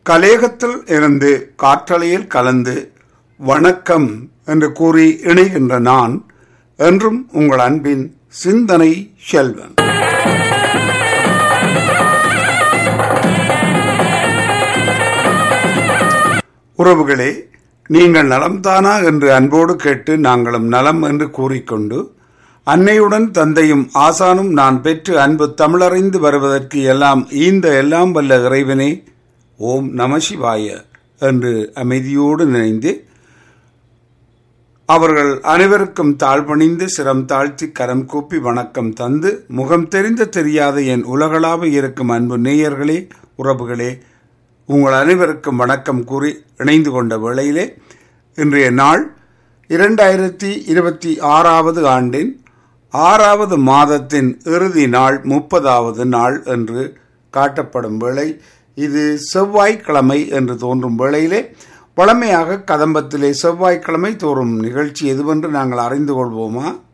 கலேகத்தில் இருந்து காற்றலையில் கலந்து வணக்கம் என்று கூறி இணைகின்ற நான் என்றும் உங்கள் அன்பின் சிந்தனை செல்வன் உறவுகளே நீங்கள் நலம்தானா என்று அன்போடு கேட்டு நாங்களும் நலம் என்று கூறிக்கொண்டு அன்னையுடன் தந்தையும் ஆசானும் நான் பெற்று அன்பு தமிழறிந்து வருவதற்கு எல்லாம் ஈந்த எல்லாம் வல்ல இறைவனே ஓம் நமசிவாய என்று அமைதியோடு நினைந்து அவர்கள் அனைவருக்கும் தாழ்பணிந்து சிரம் தாழ்த்தி கரம் கூப்பி வணக்கம் தந்து முகம் தெரிந்த தெரியாத என் உலகளாக இருக்கும் அன்பு நேயர்களே உறவுகளே உங்கள் அனைவருக்கும் வணக்கம் கூறி இணைந்து கொண்ட வேளையிலே இன்றைய நாள் இரண்டாயிரத்தி இருபத்தி ஆறாவது ஆண்டின் ஆறாவது மாதத்தின் இறுதி நாள் முப்பதாவது நாள் என்று காட்டப்படும் வேளை இது செவ்வாய்க்கிழமை என்று தோன்றும் வேளையிலே வழமையாக கதம்பத்திலே செவ்வாய்க்கிழமை தோறும் நிகழ்ச்சி எதுவென்று நாங்கள் அறிந்து கொள்வோமா